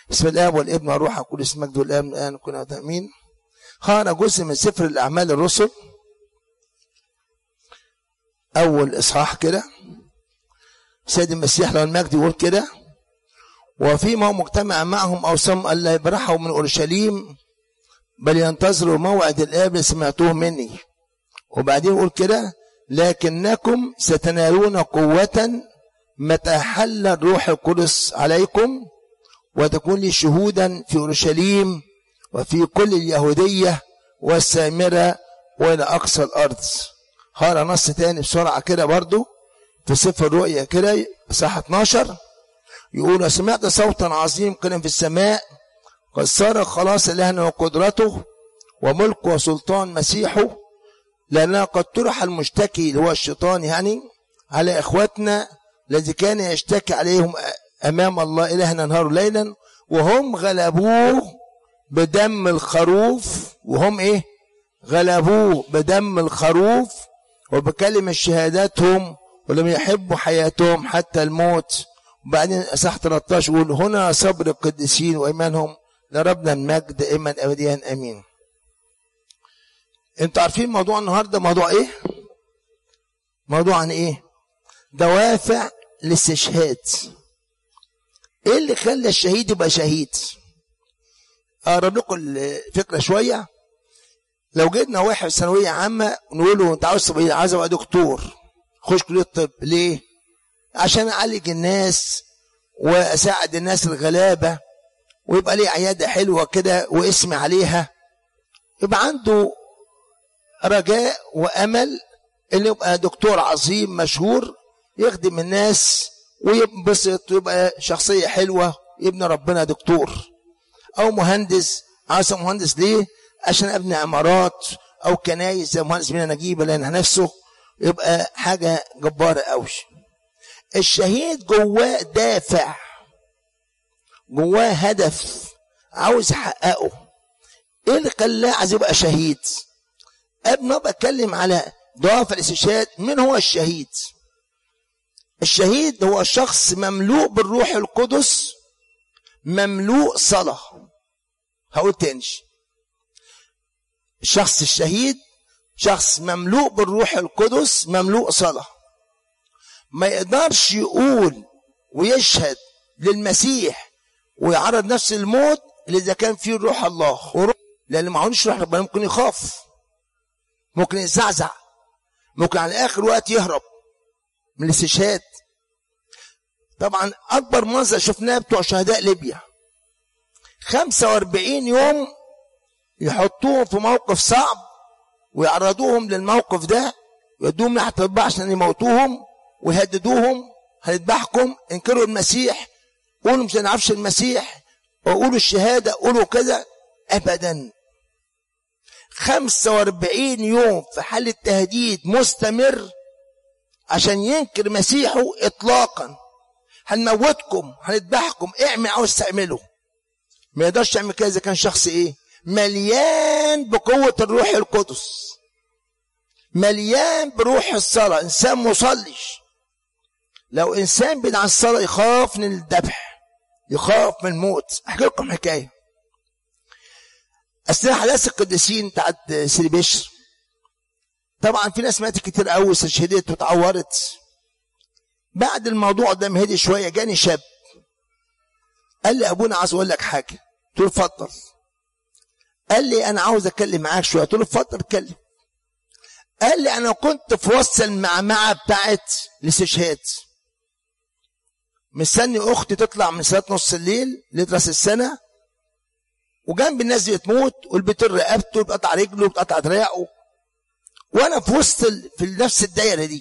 بسم الله والابن والروح القدس مجد والاب الان كنا امين هقرا جزء من سفر الاعمال الرسل اول اصحاح كده سيد المسيح له المجد يقول كده وفيما هو مجتمع معهم اوصام الا يبرحوا من اورشليم بل ينتظروا موعد الاب اللي سمعتوه مني وبعدين يقول كده لكنكم ستنالون قوة متى حل الروح القدس عليكم وتكون لي شهودا في اورشليم وفي كل اليهودية والسامرة والى اقصى الارض هقرا نص تاني بسرعة كده برضو في سفر الرؤيا كده صح 12 يقول سمعت صوتا عظيم قائلا في السماء قد صار خلاص الهنا وقدرته وملك وسلطان مسيحه لأننا قد طرح المشتكي اللي هو الشيطان يعني على إخواتنا الذي كان يشتكي عليهم أمام الله إلهنا نهار ليلا وهم غلبوه بدم الخروف وهم إيه غلبوه بدم الخروف وبكلمة شهاداتهم ولم يحبوا حياتهم حتى الموت وبعدين أصح 13 يقول هنا صبر القديسين وإيمانهم لربنا المجد دائما أبديا أمين انتوا عارفين موضوع النهارده موضوع ايه موضوع عن ايه دوافع الاستشهاد ايه اللي خلى الشهيد يبقى شهيد اقرب لكم الفكره شويه لو جبنا واحد ثانويه عامه نقول له انت عاوز تبقى عايز ابقى دكتور خش كليه الطب ليه عشان اعالج الناس واساعد الناس الغلابه ويبقى ليه عياده حلوه كده واسمي عليها يبقى عنده رجاء وامل انه يبقى دكتور عظيم مشهور يخدم الناس وينبسط ويبقى شخصيه حلوه يبني ربنا دكتور او مهندس عاوز مهندس ليه عشان ابني عمارات او كنايس زي مهندس بينا نجيب لان نفسه يبقى حاجه جباره قوي الشهيد جواه دافع جواه هدف عاوز يحققه ايه اللي خلاه عايز يبقى شهيد قبل ما بتكلم على دوافع الاستشهاد من هو الشهيد الشهيد هو شخص مملوء بالروح القدس مملوء صلاة هقول تاني الشخص الشهيد شخص مملوء بالروح القدس مملوء صلاة ما يقدرش يقول ويشهد للمسيح ويعرض نفسه للموت إلا إذا كان فيه روح الله لأن معهوش روح ربنا ممكن يخاف ممكن يزعزع ممكن على اخر وقت يهرب من الاستشهاد طبعا اكبر منظر شفناه بتوع شهداء ليبيا 45 يوم يحطوهم في موقف صعب ويعرضوهم للموقف ده يودوهم ناحيه البحر عشان يموتوهم ويهددوهم هنذبحكم انكروا المسيح قولوا مش هنعرفش المسيح وقولوا الشهاده قولوا كذا ابدا 45 يوم في حالة تهديد مستمر عشان ينكر مسيحه اطلاقا هنموتكم هنذبحكم اعمل عاوز تعمله ما يقدرش يعمل كده اذا كان شخص ايه مليان بقوة الروح القدس مليان بروح الصلاة انسان مصلش لو انسان بعيد عن الصلاة يخاف من الذبح يخاف من الموت احكي لكم حكايه اثناء حداث القديسين بتاعت سيدي بشر طبعا في ناس ماتت كتير قوي استشهدت واتعورت بعد الموضوع ده مهدي شويه جاني شاب قال لي ابونا عاوز اقول لك حاجه قلت له اتفضل قال لي انا عاوز اتكلم معاك شويه قلت له اتفضل اتكلم قال لي انا كنت في وسط المعمعه بتاعت الاستشهاد مستني اختي تطلع من صلاه نص الليل لدرس السنه وجنب الناس دي تموت والبتر رقبته بتقطع رجله بتقطع دراعه وانا في وسط ال... في نفس الدايره دي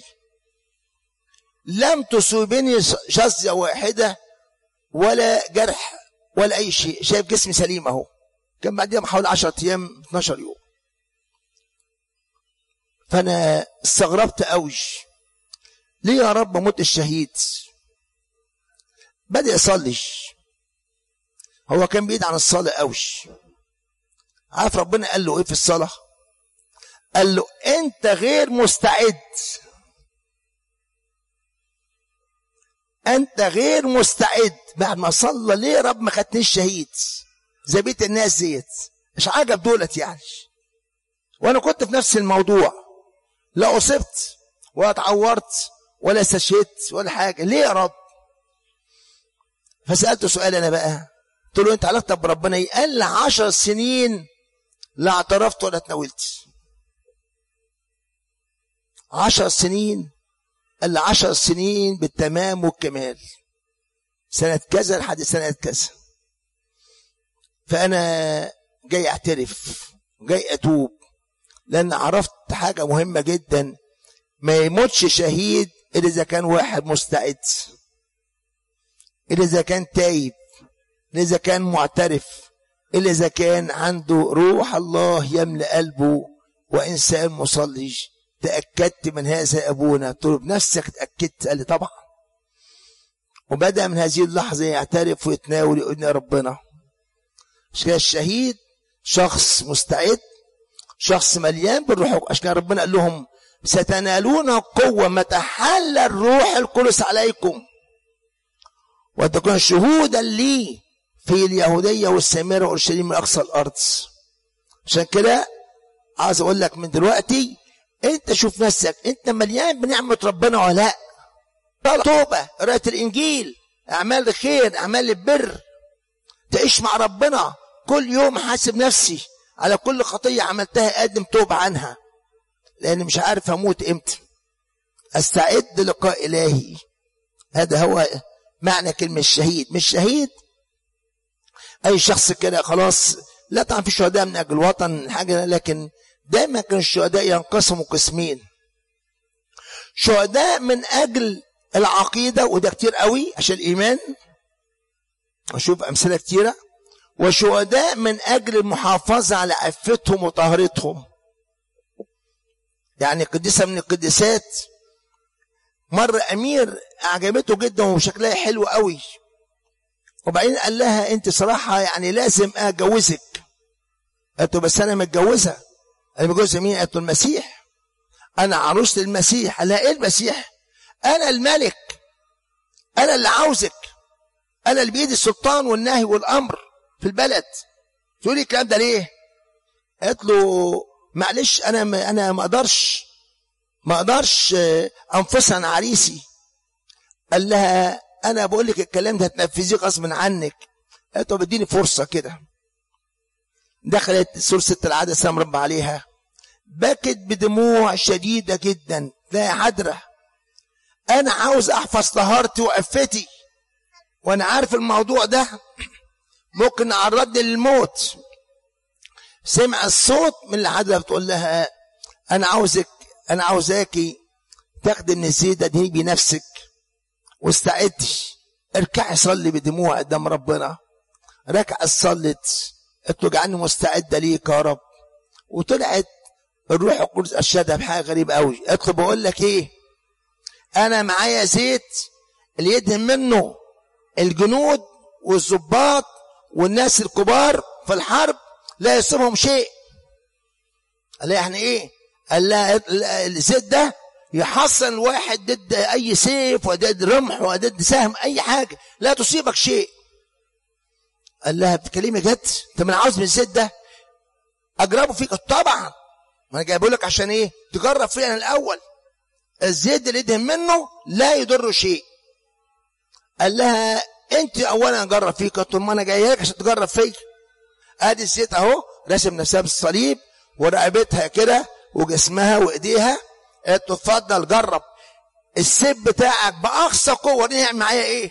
لم تصيبني شظيه واحده ولا جرح ولا اي شيء شايف جسمي سليم اهو كان بعديها بحوالي 10 ايام 12 يوم فانا استغربت قوي ليه يا رب موت الشهيد بدا يصلي هو كان بعيد عن الصلاة قوي عارف ربنا قال له ايه في الصلاة قال له انت غير مستعد انت غير مستعد بعد ما صلى ليه رب ما خدنيش شهيد زي بيت الناس ديت مش عجب دولت يعني وانا كنت في نفس الموضوع لا اصبت ولا اتعورت ولا استشهدت ولا حاجه ليه يا رب فسالته سؤال انا بقى قلت له انت علاقتك بربنا ايه قال لي 10 سنين لا اعترفت ولا اتناولت عشر سنين قال لي عشر سنين بالتمام والكمال سنة كذا لحد سنة كذا فأنا جاي أعترف جاي أتوب لأن عرفت حاجة مهمة جدا ما يموتش شهيد إلا إذا كان واحد مستعد إلا إذا كان تايب إلا إذا كان معترف إلا إذا كان عنده روح الله يملأ قلبه وإنسان مصلي تأكدت من هذا يا أبونا قلت له بنفسك تأكدت قال لي طبعا وبدأ من هذه اللحظة يعترف ويتناول يقول يا ربنا عشان الشهيد شخص مستعد شخص مليان بالروح عشان ربنا قال لهم ستنالون قوة متى حل الروح القدس عليكم وتكون شهودا لي في اليهودية والسامرة وأورشليم من أقصى الأرض عشان كده عايز أقول لك من دلوقتي أنت شوف نفسك أنت مليان بنعمة ربنا ولا لا توبة قراءة الإنجيل أعمال الخير أعمال البر تعيش مع ربنا كل يوم حاسب نفسي على كل خطية عملتها أقدم توبة عنها لأن مش عارف هموت إمتى أستعد لقاء إلهي هذا هو معنى كلمة الشهيد مش شهيد أي شخص كده خلاص لا طبعا في شهداء من أجل الوطن حاجة لكن دايما كان الشهداء ينقسموا قسمين شهداء من أجل العقيدة وده كتير قوي عشان الإيمان أشوف أمثلة كتيرة وشهداء من أجل المحافظة على عفتهم وطهارتهم يعني قديسة من القديسات مر أمير أعجبته جدا وشكلها حلو قوي وبعدين قال لها أنت صراحة يعني لازم أجوزك قالت له بس أنا متجوزة أنا متجوزة مين؟ قالت له المسيح أنا عروسة المسيح قال لها إيه المسيح؟ أنا الملك أنا اللي عاوزك أنا اللي بإيدي السلطان والنهي والأمر في البلد تقولي الكلام ده ليه؟ قالت له معلش أنا ما أنا ما أقدرش ما أقدرش أنفصل عن عريسي قال لها أنا بقول لك الكلام ده هتنفذيه غصب عنك قالت له بديني فرصة كده دخلت سورة ست العادة سلام رب عليها بكت بدموع شديدة جدا لا حدرة أنا عاوز أحفظ طهارتي وعفتي وأنا عارف الموضوع ده ممكن يعرضني للموت سمع الصوت من الحدرة بتقول لها أنا عاوزك أنا عاوزاكي تاخدي من الزيت ده دي بنفسك واستعدي اركعي صلي بدموع قدام ربنا ركعت صلت قلت له اجعلني مستعدة ليك يا رب وطلعت الروح القدس ارشدها بحاجه غريبه قوي قلت له بقول لك ايه انا معايا زيت اللي يدهن منه الجنود والظباط والناس الكبار في الحرب لا يصيبهم شيء قال لها يعني ايه قال لها الزيت ده يحصن الواحد ضد اي سيف وضد رمح وضد سهم اي حاجه لا تصيبك شيء قال لها بتكلمي جد انت من عاوز من الزيت ده اجربه فيك طبعا ما انا جايبه لك عشان ايه تجرب فيا انا الاول الزيت اللي يدهن منه لا يضر شيء قال لها انت اولا اجرب فيك قلت ما انا جاي لك عشان تجرب فيا ادي الزيت اهو رسم نفسها بالصليب ورقبتها كده وجسمها وايديها قالت له اتفضل جرب السيف بتاعك باقصى قوه دي يعمل معايا ايه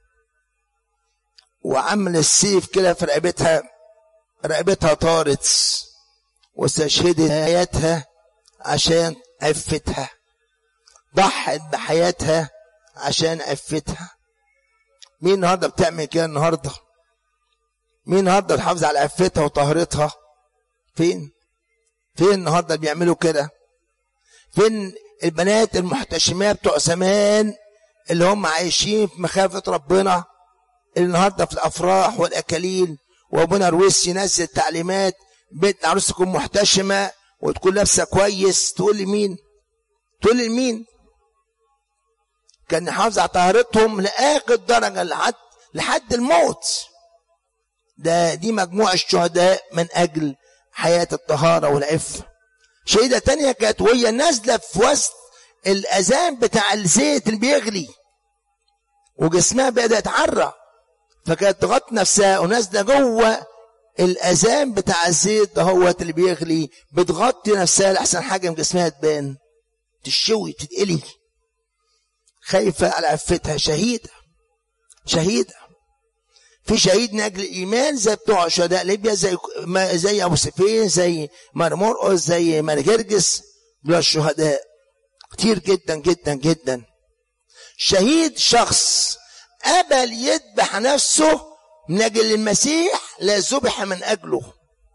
وعمل السيف كده في رقبتها رقبتها طارت واستشهدت حياتها عشان عفتها ضحت بحياتها عشان عفتها مين النهارده بتعمل كده النهارده مين النهارده بتحافظ على عفتها وطهارتها فين فين النهارده بيعملوا كده فين البنات المحتشمات بتوع زمان اللي هم عايشين في مخافة ربنا اللي النهارده في الافراح والاكاليل وابونا رويس ينزل تعليمات بنت عروس تكون محتشمه وتكون لابسه كويس تقول لي مين؟ تقول لي مين؟ كان يحافظ على طهارتهم لاخر درجه لحد لحد الموت ده دي مجموعة الشهداء من أجل حياة الطهارة والعفة شهيدة تانية كانت وهي نازلة في وسط الأذان بتاع الزيت اللي بيغلي وجسمها بدأ يتعرى فكانت تغطي نفسها ونازلة جوه الأذان بتاع الزيت دهوت اللي بيغلي بتغطي نفسها لأحسن حاجة من جسمها تبان تشوي تتقلي خايفة على عفتها شهيدة شهيدة في شهيد من اجل الايمان زي بتوع شهداء ليبيا زي زي ابو سفين زي مرمرقس زي مرجرجس دول الشهداء كتير جدا جدا جدا شهيد شخص قبل يذبح نفسه من اجل المسيح لا ذبح من اجله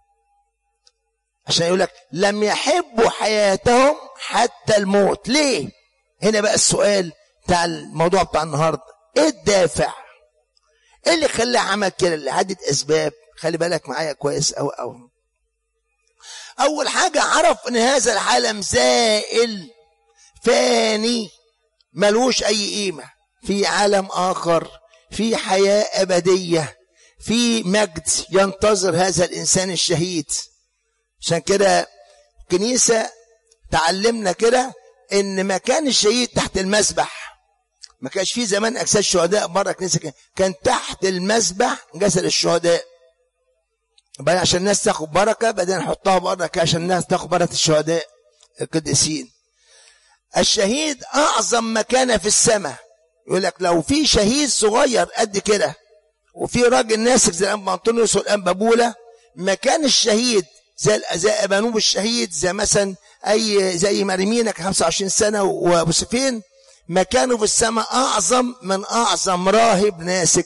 عشان يقول لك لم يحبوا حياتهم حتى الموت ليه هنا بقى السؤال بتاع الموضوع بتاع النهارده ايه الدافع ايه اللي خلاه عمل كده لعدة اسباب خلي بالك معايا كويس او او اول حاجة عرف ان هذا العالم زائل فاني ملوش اي قيمة في عالم اخر في حياة ابدية في مجد ينتظر هذا الانسان الشهيد عشان كده كنيسة تعلمنا كده ان مكان الشهيد تحت المسبح ما كانش في زمان اجساد شهداء بره الكنيسه كان تحت المسبح جسد الشهداء بعدين عشان الناس تاخد بركه بعدين نحطها بره عشان الناس تاخد بركه الشهداء القديسين الشهيد اعظم مكانه في السماء يقول لك لو في شهيد صغير قد كده وفي راجل ناسك زي الانبا انطونيوس والانبا بولا مكان الشهيد زي زي ابانوب الشهيد زي مثلا اي زي مريمينا 25 سنه وابو سفين مكانه في السماء أعظم من أعظم راهب ناسك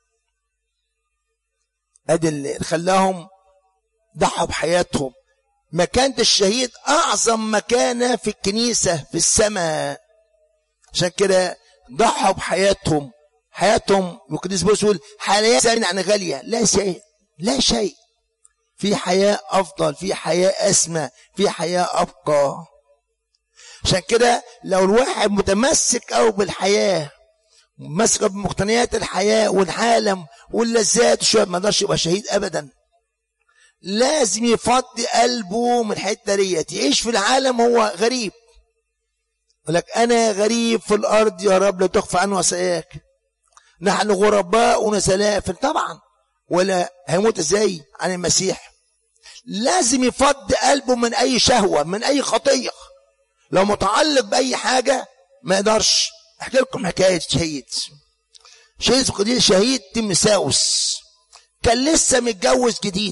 أدي اللي خلاهم ضحوا بحياتهم مكانة الشهيد أعظم مكانة في الكنيسة في السماء عشان كده ضحوا بحياتهم حياتهم وقديس بولس يقول حياة يعني غالية لا شيء لا شيء في حياة أفضل في حياة أسمى في حياة أبقى عشان كده لو الواحد متمسك أو بالحياة متمسك بمقتنيات الحياة والعالم واللذات شوية ما يقدرش يبقى شهيد أبدا لازم يفضي قلبه من الحتة ديت يعيش في العالم هو غريب يقول لك أنا غريب في الأرض يا رب لا تخفى عن وصاياك نحن غرباء ونسلاء طبعا ولا هيموت ازاي عن المسيح لازم يفضي قلبه من أي شهوة من أي خطية لو متعلق بأي حاجة ما يقدرش احكي لكم حكاية شهيد شهيد قدير شهيد تيمساوس كان لسه متجوز جديد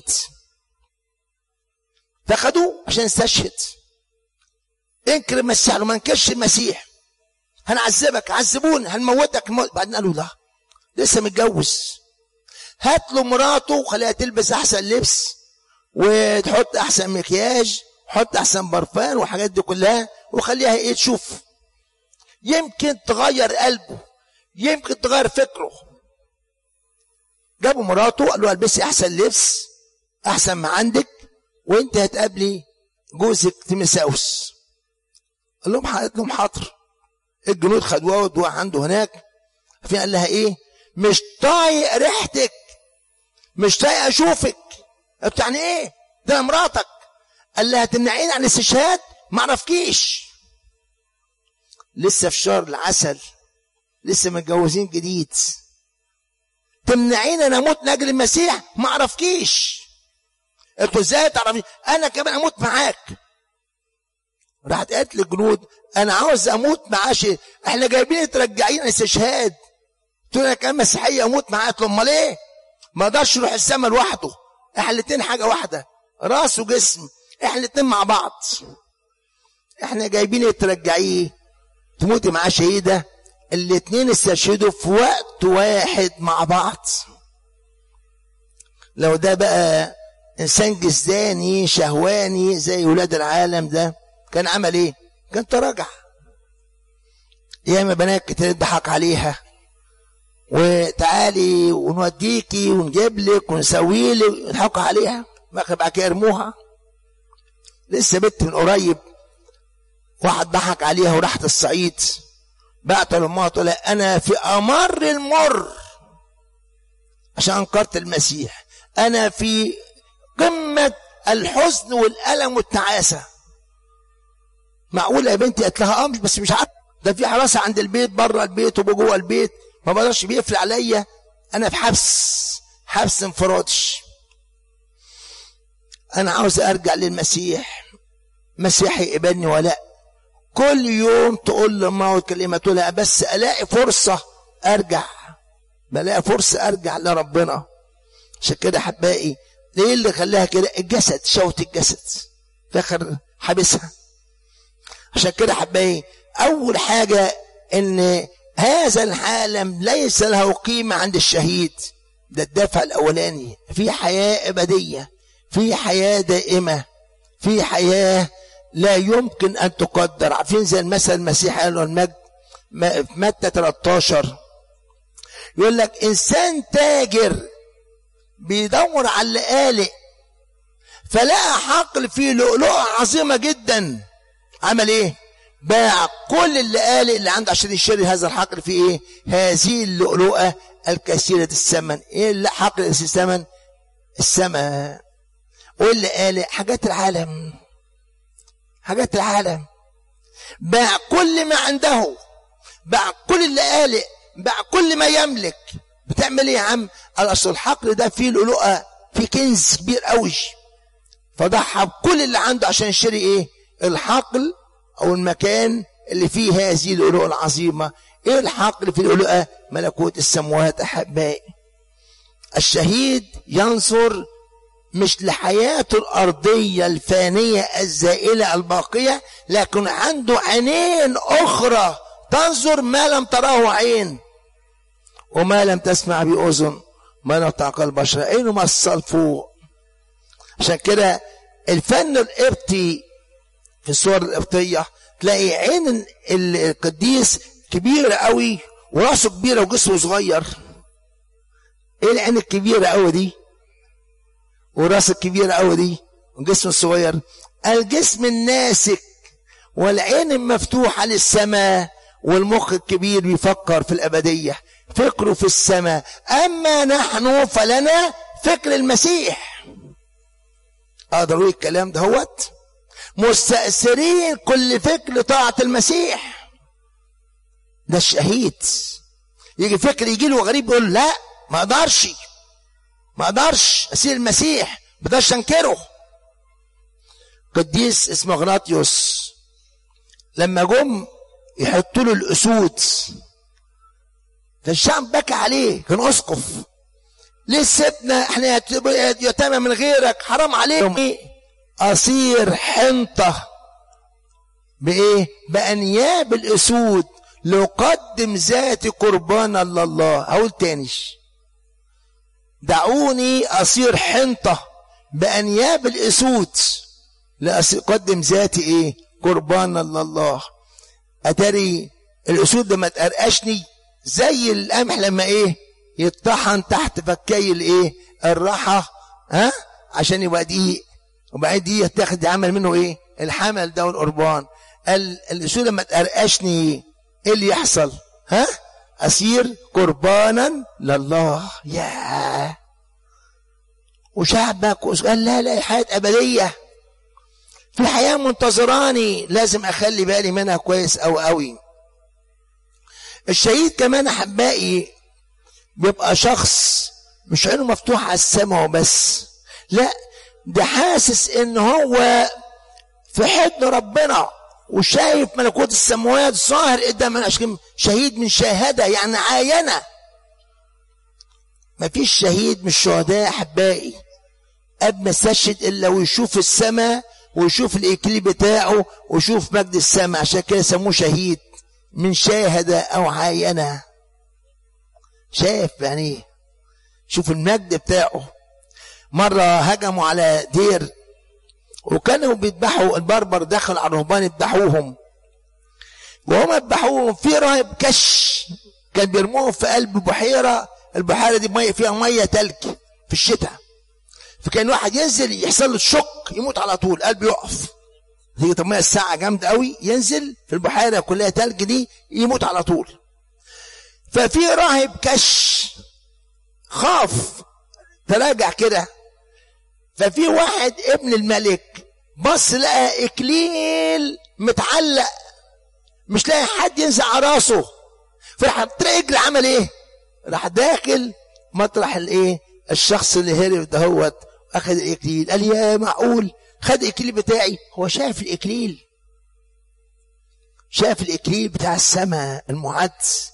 فخدوه عشان يستشهد انكر المسيح لو ما انكرش المسيح هنعذبك عذبون هنموتك الموت بعدين قالوا لا لسه متجوز هات له مراته وخليها تلبس احسن لبس وتحط احسن مكياج حط احسن برفان والحاجات دي كلها وخليها ايه تشوف يمكن تغير قلبه يمكن تغير فكره جابوا مراته قالوا البسي احسن لبس احسن ما عندك وانت هتقابلي جوزك تيمساوس قال لهم قالت لهم حاضر الجنود خدوها ودوها عنده هناك في قال لها ايه مش طايق ريحتك مش طايق اشوفك بتعني ايه ده مراتك قال لها تمنعيني عن الاستشهاد ما اعرفكيش لسه في شهر العسل لسه متجوزين جديد تمنعيني انا اموت لاجل المسيح ما اعرفكيش انتوا ازاي تعرفين انا كمان اموت معاك راحت قالت للجنود انا عاوز اموت معاش احنا جايبين ترجعين استشهاد تقول لك انا مسيحيه اموت معاه قلت امال ايه ما اقدرش يروح السما لوحده احنا الاتنين حاجه واحده راس وجسم احنا الاتنين مع بعض احنا جايبين ترجعيه تموتي معاه شهيده الاتنين استشهدوا في وقت واحد مع بعض لو ده بقى انسان جسداني شهواني زي ولاد العالم ده كان عمل ايه كان تراجع ياما بنات كتير ضحك عليها وتعالي ونوديكي ونجيب لك ونسوي لك يضحكوا عليها بعد كده يرموها لسه بنت من قريب واحد ضحك عليها وراحت الصعيد بعت لامها تقول انا في امر المر عشان انكرت المسيح انا في قمه الحزن والالم والتعاسه معقوله يا بنتي قالت لها اه بس مش عارف ده في حراسه عند البيت بره البيت وجوه البيت ما بقدرش بيقفل عليا انا في حبس حبس انفرادي انا عاوز ارجع للمسيح مسيحي يقبلني ولا كل يوم تقول لما كلمة تقول بس الاقي فرصة ارجع بلاقي فرصة ارجع لربنا عشان كده حبائي ليه اللي خلاها كده الجسد شوت الجسد فاخر حابسها عشان كده حبائي اول حاجة ان هذا العالم ليس له قيمة عند الشهيد ده الدافع الاولاني في حياة ابدية في حياة دائمة في حياة لا يمكن أن تقدر عارفين زي المثل المسيح قاله المجد في متى 13 يقول لك إنسان تاجر بيدور على اللقالق فلقى حقل فيه لؤلؤة عظيمة جدا عمل ايه؟ باع كل اللقالق اللي عنده عشان يشتري هذا الحقل فيه ايه؟ هذه اللؤلؤة الكثيرة الثمن ايه الحقل الثمن؟ السماء واللي قال حاجات العالم حاجات العالم باع كل ما عنده باع كل اللي قال باع كل ما يملك بتعمل ايه يا عم قال اصل الحقل ده فيه لؤلؤه فيه كنز كبير قوي فضحى بكل اللي عنده عشان يشتري ايه الحقل او المكان اللي فيه هذه اللؤلؤه العظيمه ايه الحقل في اللؤلؤه ملكوت السماوات احبائي الشهيد ينظر مش لحياته الأرضية الفانية الزائلة الباقية لكن عنده عينين أخرى تنظر ما لم تراه عين وما لم تسمع بأذن ما لم تعقل بشر عينه مصل فوق عشان كده الفن القبطي في الصور القبطية تلاقي عين القديس كبيرة قوي وراسه كبيرة وجسمه صغير ايه العين الكبيرة قوي دي وراس الكبيرة قوي دي والجسم الصغير الجسم الناسك والعين المفتوحة للسماء والمخ الكبير بيفكر في الأبدية فكره في السماء أما نحن فلنا فكر المسيح أقدر أقول الكلام ده هوت مستأثرين كل فكر لطاعة المسيح ده الشهيد يجي فكر يجي له غريب يقول لا ما اقدرش ما اقدرش اسير المسيح ما اقدرش انكره قديس اسمه غناطيوس لما جم يحطوا له الاسود فالشعب بكى عليه كان اسقف ليه سيبنا احنا يتامى من غيرك حرام عليهم ايه اصير حنطه بايه بانياب الاسود لأقدم ذاتي قربانا لله اقول تانيش دعوني أصير حنطة بأنياب الأسود لأقدم ذاتي إيه قربانا لله أتاري الأسود لما تقرقشني زي القمح لما إيه يطحن تحت فكي الإيه الراحة ها عشان يبقى دقيق وبعدين دي يتاخد يعمل منه إيه الحمل ده والقربان الأسود لما تقرقشني إيه اللي يحصل ها أصير قربانا لله يا وشعبك قال لا لا حياة أبدية في حياة منتظراني لازم أخلي بالي منها كويس أو قوي الشهيد كمان أحبائي بيبقى شخص مش عينه مفتوحة على السماء وبس لا ده حاسس ان هو في حضن ربنا وشايف ملكوت السماوات ظاهر قدام عشان شهيد من شاهدة يعني عاينة مفيش شهيد من الشهداء احبائي قبل ما استشهد الا ويشوف السماء ويشوف الاكليل بتاعه ويشوف مجد السماء عشان كده سموه شهيد من شاهدة او عاينة شاف يعني شوف المجد بتاعه مرة هجموا على دير وكانوا بيذبحوا البربر دخل على الرهبان يذبحوهم وهم يذبحوهم في راهب كش كان بيرموهم في قلب بحيره البحيره دي ميه فيها ميه تلج في الشتاء فكان واحد ينزل يحصل له الشك يموت على طول قلبه يقف تيجي تمية الساعة جامدة قوي ينزل في البحيرة كلها تلج دي يموت على طول ففي راهب كش خاف تراجع كده ففي واحد ابن الملك بص لقى اكليل متعلق مش لاقي حد ينزع على راسه فراح رجل عمل ايه راح داخل مطرح الايه الشخص اللي هرب دهوت اخذ الاكليل قال يا معقول خد الاكليل بتاعي هو شاف الاكليل شاف الاكليل بتاع السماء المعد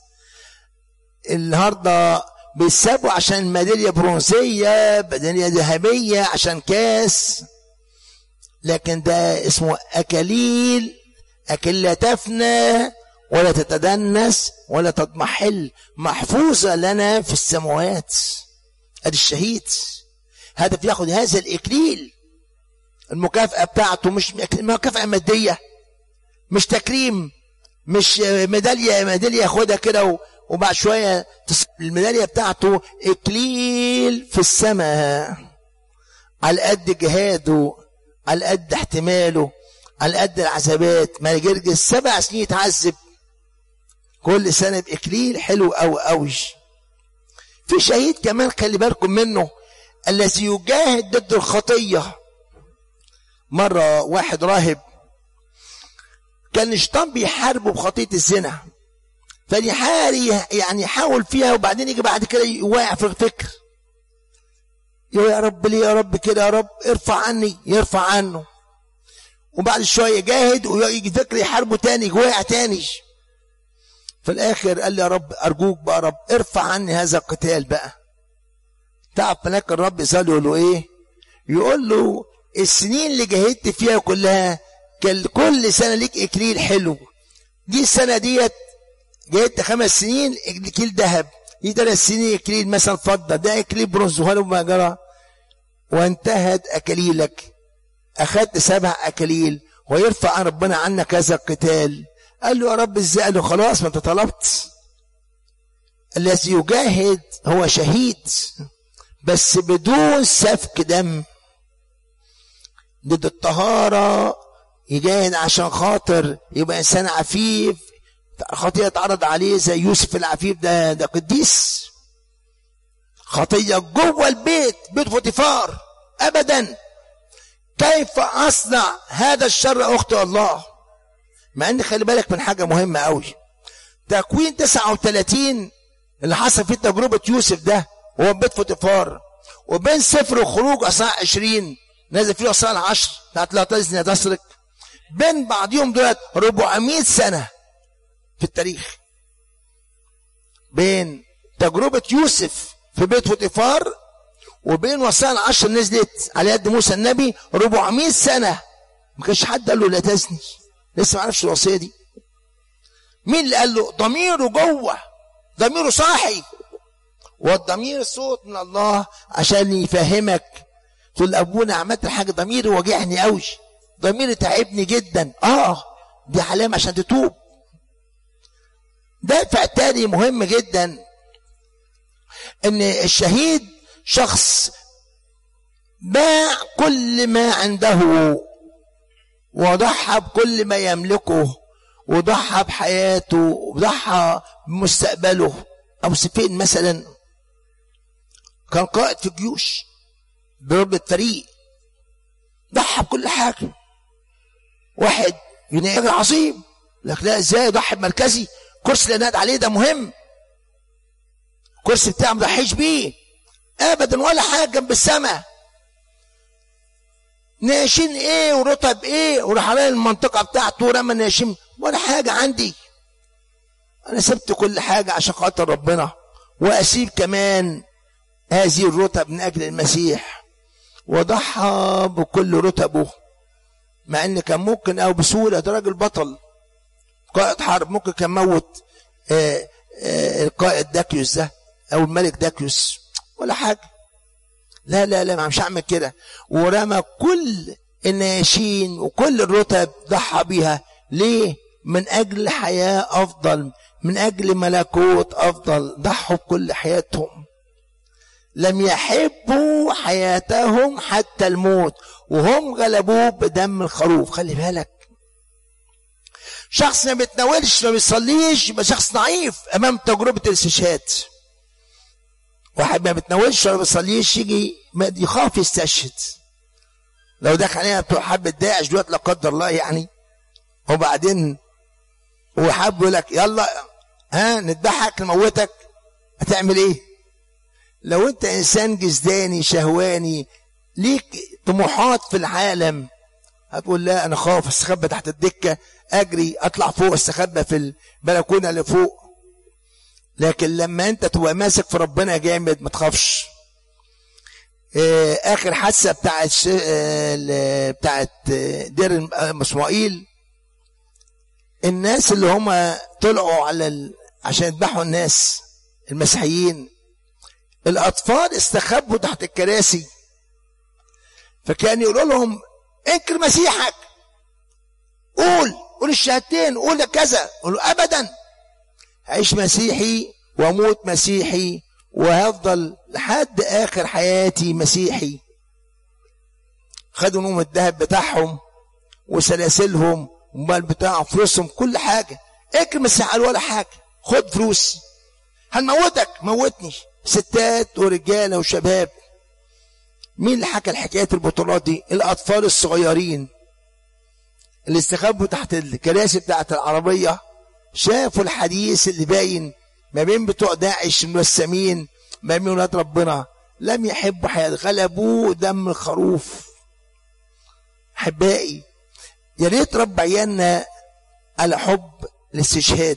النهارده بيسابوا عشان ميداليه برونزيه ميداليه ذهبيه عشان كاس لكن ده اسمه اكاليل اكل لا تفنى ولا تتدنس ولا تضمحل محفوظه لنا في السماوات ادي الشهيد هدف ياخد هذا الاكليل المكافأة بتاعته مش مكافأة مادية مش تكريم مش ميدالية ميدالية ياخدها كده وبعد شوية الميدالية بتاعته إكليل في السماء على قد جهاده على قد احتماله على قد العذابات ما جرجس سبع سنين يتعذب كل سنة بإكليل حلو أوي أوي في شهيد كمان خلي بالكم منه الذي يجاهد ضد الخطية مرة واحد راهب كان الشيطان بيحاربه بخطية الزنا فيحاري يعني يحاول فيها وبعدين يجي بعد كده يواقع في الفكر يا رب ليه يا رب كده يا رب ارفع عني يرفع عنه وبعد شويه يجاهد ويجي فكر يحاربه تاني واقع تاني في الاخر قال لي يا رب ارجوك بقى يا رب ارفع عني هذا القتال بقى تعب ملاك الرب يسأل يقول له ايه يقول له السنين اللي جاهدت فيها كلها كان كل سنه ليك اكليل حلو دي السنه ديت جاهدت خمس سنين اكليل ذهب دي ثلاث سنين اكليل مثلا فضه ده اكليل برونز وهلو ما جرى وانتهت اكاليلك اخذت سبع اكاليل ويرفع ربنا عنك هذا القتال قال له يا رب ازاي قال له خلاص ما انت طلبت الذي يجاهد هو شهيد بس بدون سفك دم ضد الطهارة يجاهد عشان خاطر يبقى إنسان عفيف خطية اتعرض عليه زي يوسف العفيف ده ده قديس خطية جوه البيت بيت فوتيفار أبدا كيف أصنع هذا الشر أخت الله مع ان خلي بالك من حاجة مهمة قوي تكوين 39 اللي حصل فيه تجربة يوسف ده وهو بيت فوتيفار وبين سفر وخروج أصحاح 20 نازل فيه أصحاح العشر بتاعت لا تزني تسرق بين بعضهم دولت 400 سنة في التاريخ بين تجربة يوسف في بيت فوتيفار وبين وصايا العشر نزلت على يد موسى النبي 400 سنة ما كانش حد قال له لا تزني لسه ما عرفش الوصية دي مين اللي قال له ضميره جوه ضميره صاحي والضمير صوت من الله عشان يفهمك تقول ابونا عملت حاجه ضميري وجعني قوي ضميري تعبني جدا اه دي علامه عشان تتوب دافع تاني مهم جدا ان الشهيد شخص باع كل ما عنده وضحى بكل ما يملكه وضحى بحياته وضحى بمستقبله ابو سفين مثلا كان قائد في الجيوش ضرب فريق ضحى بكل حاجه واحد ينادي عظيم لك لا ازاي يضحي بمركزي كرسي اللي نادى عليه ده مهم الكرسي بتاعه ما ضحيش بيه ابدا ولا حاجه جنب السماء ناشين ايه ورطب ايه وراح على المنطقه بتاعته ورمى ناشين ولا حاجه عندي انا سبت كل حاجه عشان خاطر ربنا واسيب كمان هذه الرتب من اجل المسيح وضحى بكل رتبه مع ان كان ممكن او بسهوله ده راجل بطل قائد حرب ممكن كان موت آه آه القائد داكيوس ده او الملك داكيوس ولا حاجه لا لا لا مش هعمل كده ورمى كل الناشين وكل الرتب ضحى بيها ليه من اجل حياه افضل من اجل ملكوت افضل ضحوا بكل حياتهم لم يحبوا غلبوا حياتهم حتى الموت وهم غلبوه بدم الخروف خلي بالك شخص ما بيتناولش ما بيصليش يبقى شخص ضعيف امام تجربه الاستشهاد واحد ما بيتناولش ولا بيصليش يجي يخاف يستشهد لو دخل علينا بتوع حبة داعش دلوقتي لا قدر الله يعني وبعدين وحب يقول لك يلا ها نذبحك نموتك هتعمل ايه؟ لو انت انسان جزداني شهواني ليك طموحات في العالم هتقول لا انا خاف استخبى تحت الدكه اجري اطلع فوق استخبى في البلكونه اللي فوق لكن لما انت تبقى ماسك في ربنا جامد ما تخافش اه اخر حادثه بتاعت اه بتاعت دير اسماعيل الناس اللي هم طلعوا على ال... عشان يذبحوا الناس المسيحيين الاطفال استخبوا تحت الكراسي فكان يقولوا لهم انكر مسيحك قول قول الشهادتين قول كذا قولوا ابدا عيش مسيحي واموت مسيحي وهفضل لحد اخر حياتي مسيحي خدوا نوم الذهب بتاعهم وسلاسلهم ومال بتاعهم فلوسهم كل حاجه اكرم مسيح ولا حاجه خد فلوس هنموتك موتني ستات ورجاله وشباب مين اللي حكى الحكايات البطولات دي الاطفال الصغيرين اللي استخبوا تحت الكراسي بتاعت العربيه شافوا الحديث اللي باين ما بين بتوع داعش الملثمين ما بين ولاد ربنا لم يحبوا حياة غلبوه دم الخروف احبائي يا ريت رب عيالنا على حب الاستشهاد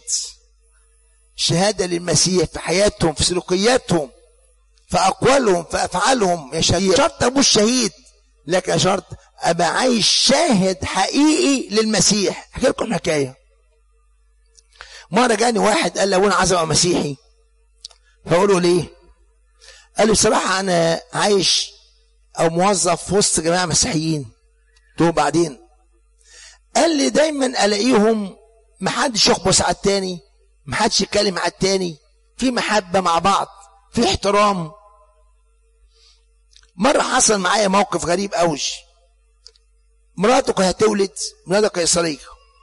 شهادة للمسيح في حياتهم في سلوكياتهم في أقوالهم في أفعالهم يا شهيد شرط أبوش شهيد لكن شرط أبقى عايش شاهد حقيقي للمسيح أحكي لكم حكاية مرة جاني واحد قال لي أنا عايز أبقى مسيحي فأقول له ليه؟ قال لي بصراحة أنا عايش أو موظف في وسط جماعة مسيحيين قلت بعدين قال لي دايما ألاقيهم محدش يخبص على التاني محدش يتكلم على التاني في محبة مع بعض في احترام مرة حصل معايا موقف غريب قوي مراته كانت هتولد مراته قيصرية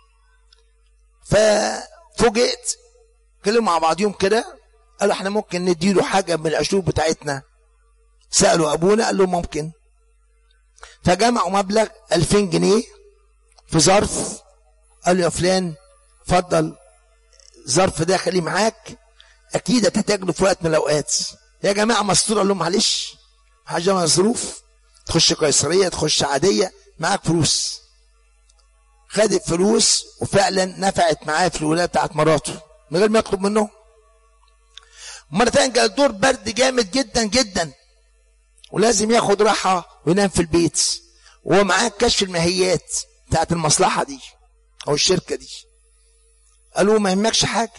ففوجئت كلموا مع بعضهم كده قالوا احنا ممكن نديله حاجة من العشوب بتاعتنا سألوا أبونا قال له ممكن فجمعوا مبلغ 2000 جنيه في ظرف قالوا يا فلان اتفضل ظرف ده خليه معاك اكيد هتحتاج له في وقت من الاوقات يا جماعه مستور قال لهم معلش حاجه من الظروف تخش قيصريه تخش عاديه معاك فلوس خد الفلوس وفعلا نفعت معاه في الولايه بتاعت مراته من غير ما يطلب منه مرة تانية جال دور برد جامد جدا جدا ولازم ياخد راحة وينام في البيت وهو معاه كشف الماهيات بتاعت المصلحة دي أو الشركة دي قالوا ما يهمكش حاجة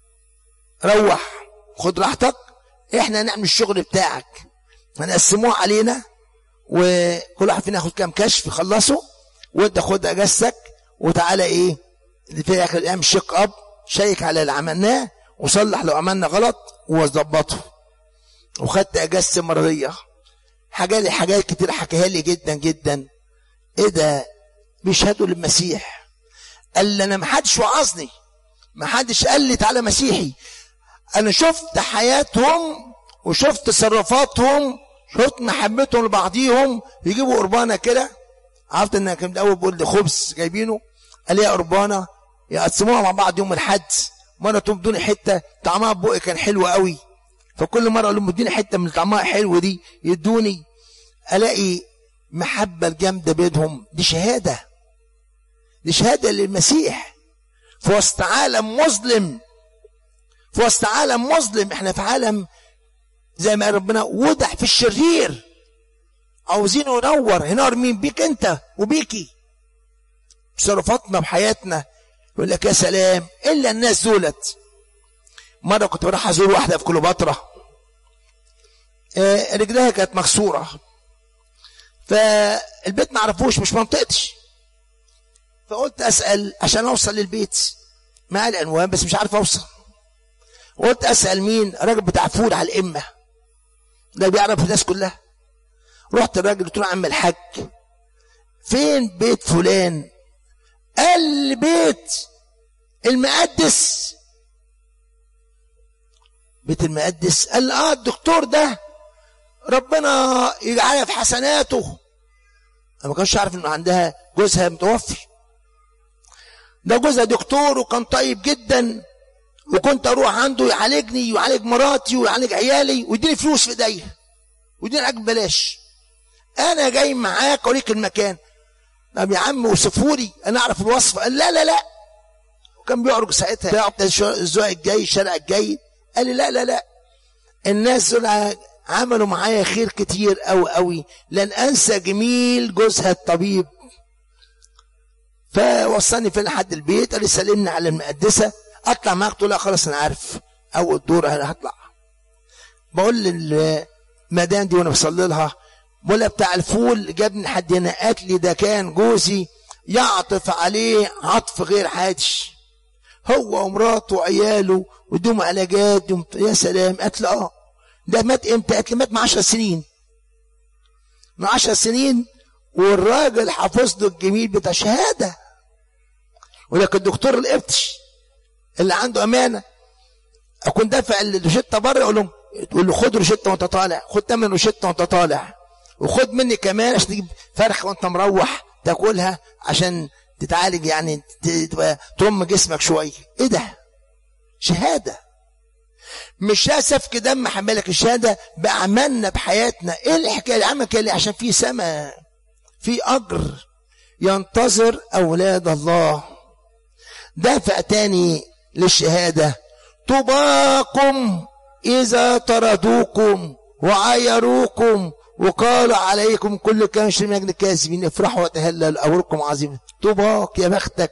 روح خد راحتك احنا نعمل الشغل بتاعك هنقسموه علينا وكل واحد فينا ياخد كام كشف يخلصه وانت خد اجازتك وتعالى ايه في اخر الايام شيك اب شيك على اللي عملناه وصلح لو عملنا غلط وظبطه وخدت اجازتي مرضيه حاجات لي حاجات كتير حكاها لي جدا جدا ايه ده بيشهدوا للمسيح قال لي انا ما حدش وعظني ما حدش قال لي تعالى مسيحي انا شفت حياتهم وشفت تصرفاتهم شفت محبتهم لبعضيهم يجيبوا قربانه كده عرفت ان كان الاول بيقول لي خبز جايبينه قال لي يا قربانه يقسموها مع بعض يوم الحد مره تدوني حته طعمها بقي كان حلو قوي فكل مره اقول لهم اديني حته من طعمها حلو دي يدوني الاقي محبه الجامده بينهم دي شهاده دي شهاده للمسيح في وسط عالم مظلم في وسط عالم مظلم احنا في عالم زي ما ربنا وضع في الشرير عاوزينه ينور ينور مين بيك انت وبيكي تصرفاتنا وحياتنا يقول لك يا سلام الا الناس دولت مره كنت بروح ازور واحده في كليوباترا آه رجلها كانت مكسوره فالبيت ما عرفوش مش منطقتي فقلت اسال عشان اوصل للبيت مع العنوان بس مش عارف اوصل قلت اسال مين راجل بتاع فول على الامه ده بيعرف الناس كلها رحت الراجل قلت له عم الحاج فين بيت فلان قال لي بيت المقدس بيت المقدس قال لي اه الدكتور ده ربنا يجعلها في حسناته انا ما كانش عارف انه عندها جوزها متوفي ده جوزها دكتور وكان طيب جدا وكنت اروح عنده يعالجني ويعالج مراتي ويعالج عيالي ويديني فلوس في ايديا ويديني علاج ببلاش انا جاي معاك اوريك المكان طب يا عم وصفولي انا اعرف الوصف قال لا لا لا وكان بيعرج ساعتها الاسبوع الجاي الشارع الجاي قال لي لا لا لا الناس دول عملوا معايا خير كتير قوي قوي لن انسى جميل جوزها الطبيب فوصلني فين لحد البيت قال لي سلمني على المقدسه اطلع معاك تقول لا خلاص انا عارف اول دور انا هطلع بقول للمدام دي وانا بصلي لها بقول بتاع الفول جابني لحد هنا قالت لي ده كان جوزي يعطف عليه عطف غير عادي هو ومراته وعياله ودوم علاجات يا سلام قالت لي اه ده مات امتى؟ قالت لي مات من 10 سنين من 10 سنين والراجل حافظ له الجميل بتاع شهاده ولكن الدكتور القبطش اللي عنده امانه اكون دافع الروشته بره اقول لهم تقول له خد روشته وانت طالع خد تمن روشته وانت طالع وخد مني كمان عشان تجيب فرخه وانت مروح تاكلها عشان تتعالج يعني تبقى ترم جسمك شويه ايه ده شهاده مش سفك دم حملك الشهاده باعمالنا بحياتنا ايه الحكايه عمك ليه عشان في سماء في اجر ينتظر اولاد الله دافع تاني للشهاده طباكم اذا طردوكم وعايروكم وقالوا عليكم كل كان شر من اجل الكاذبين افرحوا وتهللوا اوركم عظيم طوباك يا بختك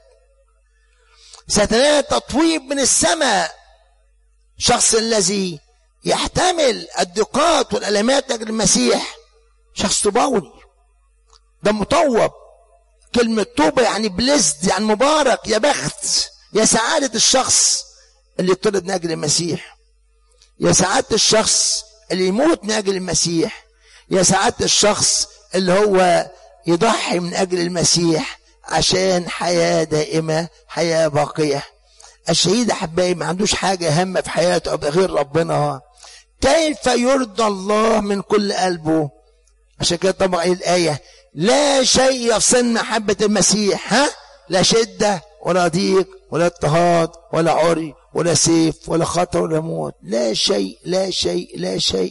ستنال تطويب من السماء شخص الذي يحتمل الضيقات والالمات لاجل المسيح شخص طوباوي ده مطوب كلمة طوبة يعني بلزد يعني مبارك يا بخت يا سعادة الشخص اللي يطرد من أجل المسيح يا سعادة الشخص اللي يموت من أجل المسيح يا سعادة الشخص اللي هو يضحي من أجل المسيح عشان حياة دائمة حياة باقية الشهيد أحبائي ما عندوش حاجة أهم في حياته غير ربنا كيف يرضى الله من كل قلبه عشان كده طبعا الآية لا شيء يفصل محبة المسيح ها لا شدة ولا ضيق ولا اضطهاد ولا عري ولا سيف ولا خطر ولا موت لا شيء لا شيء لا شيء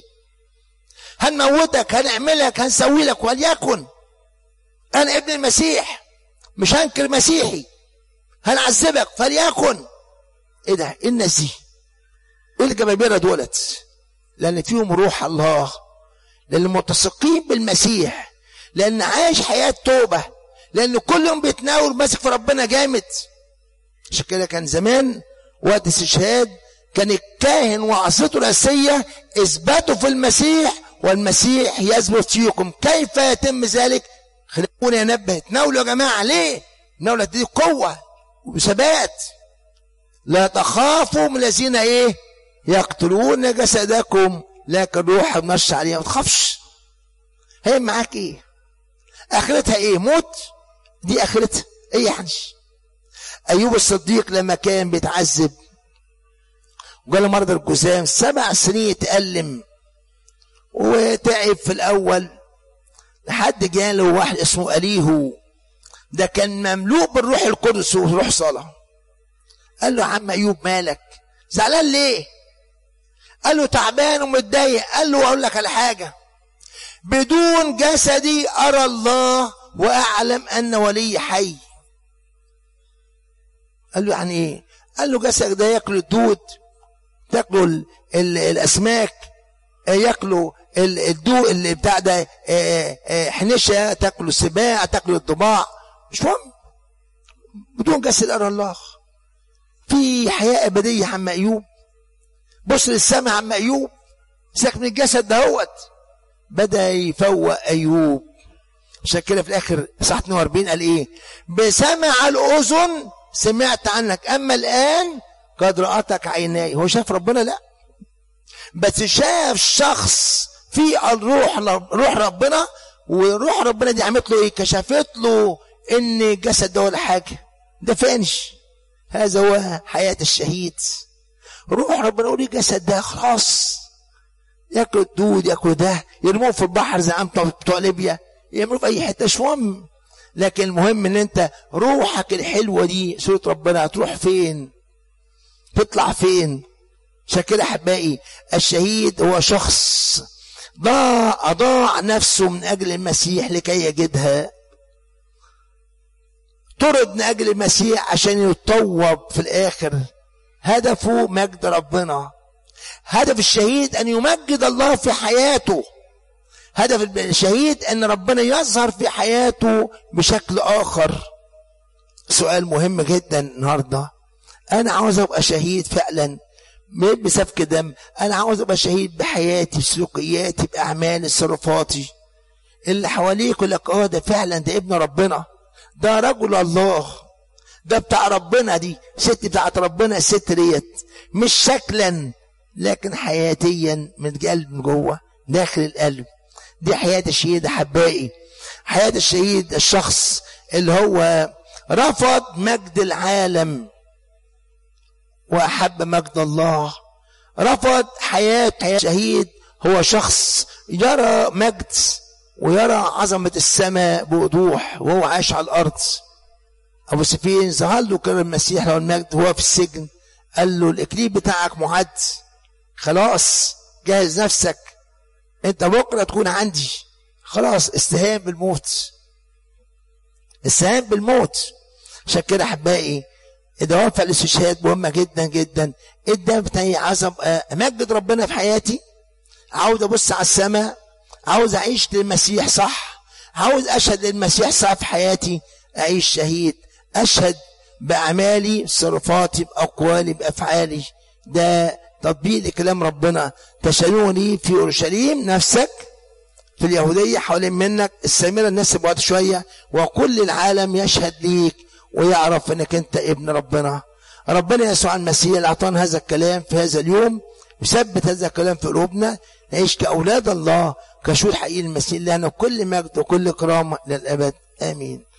هنموتك هنعملك هنسوي لك وليكن انا ابن المسيح مش هنكر مسيحي هنعذبك فليكن ايه ده ايه الناس دي ايه الجبابره دولت لان فيهم روح الله لان متثقين بالمسيح لان عايش حياه توبه لان كل يوم بيتناول ماسك في ربنا جامد عشان كده كان زمان وقت الاستشهاد كان الكاهن وعصيته الاساسيه اثباتوا في المسيح والمسيح يثبت فيكم كيف يتم ذلك خلوني انبه تناولوا يا جماعه ليه النولة دي قوه وثبات لا تخافوا من الذين ايه يقتلون جسدكم لكن روح مش عليها ما تخافش هي معاك ايه اخرتها ايه موت دي اخرتها ايه يعني ايوب الصديق لما كان بيتعذب وقال مرض الجزام سبع سنين يتألم وتعب في الاول لحد جاله واحد اسمه اليهو ده كان مملوء بالروح القدس وروح صلاه قال له يا عم ايوب مالك زعلان ليه قال له تعبان ومتضايق قال له اقول لك على حاجه بدون جسدي ارى الله واعلم ان ولي حي قال له يعني ايه قال له جسدك ده ياكل الدود تاكلوا ال ال الاسماك ياكلوا الدو اللي بتاع ده حنشه تاكلوا السباع تاكلوا الضباع مش مهم بدون جسد ارى الله في حياه ابديه يا عم ايوب بص للسماء عم ايوب ساك من الجسد دهوت بدا يفوق ايوب عشان كده في الاخر صح 42 قال ايه بسمع الاذن سمعت عنك اما الان قد رأتك عيناي هو شاف ربنا لا بس شاف شخص في الروح روح ربنا وروح ربنا دي عملت له ايه كشفت له ان الجسد ده ولا حاجه ده فانش هذا هو حياه الشهيد روح ربنا يقول الجسد ده خلاص ياكل الدود ياكل ده يرموه في البحر زي عم بتوع ليبيا يعملوه في اي حته مش مهم لكن المهم ان انت روحك الحلوه دي سوره ربنا هتروح فين تطلع فين عشان كده احبائي الشهيد هو شخص ضاع اضاع نفسه من اجل المسيح لكي يجدها طرد من اجل المسيح عشان يتطوب في الاخر هدفه مجد ربنا هدف الشهيد ان يمجد الله في حياته هدف الشهيد ان ربنا يظهر في حياته بشكل اخر سؤال مهم جدا النهارده انا عاوز ابقى شهيد فعلا مش بسفك دم انا عاوز ابقى شهيد بحياتي بسلوكياتي باعمالي تصرفاتي اللي حواليك يقول لك اه ده فعلا ده ابن ربنا ده رجل الله ده بتاع ربنا دي ست بتاعت ربنا الست ديت مش شكلا لكن حياتيا من قلب من جوه داخل القلب دي حياة الشهيد أحبائي حياة الشهيد الشخص اللي هو رفض مجد العالم وأحب مجد الله رفض حياة شهيد هو شخص يرى مجد ويرى عظمة السماء بوضوح وهو عايش على الأرض أبو سفين ظهر له كده المسيح له المجد وهو في السجن قال له الإكليل بتاعك معد خلاص جهز نفسك انت بكرة تكون عندي خلاص استهان بالموت استهان بالموت عشان كده احبائي الدوافع الاستشهاد مهمه جدا جدا الدم بتاعي عايز امجد ربنا في حياتي عاوز ابص على السماء عاوز اعيش للمسيح صح عاوز اشهد للمسيح صح في حياتي اعيش شهيد اشهد باعمالي بصرفاتي باقوالي بافعالي ده تطبيق لكلام ربنا تشيعني في اورشليم نفسك في اليهوديه حوالين منك السامره الناس بعد شويه وكل العالم يشهد ليك ويعرف انك انت ابن ربنا ربنا يسوع المسيح اللي اعطانا هذا الكلام في هذا اليوم وثبت هذا الكلام في قلوبنا نعيش كاولاد الله كشهود حقيقي المسيح لنا كل مجد وكل كرامه للابد امين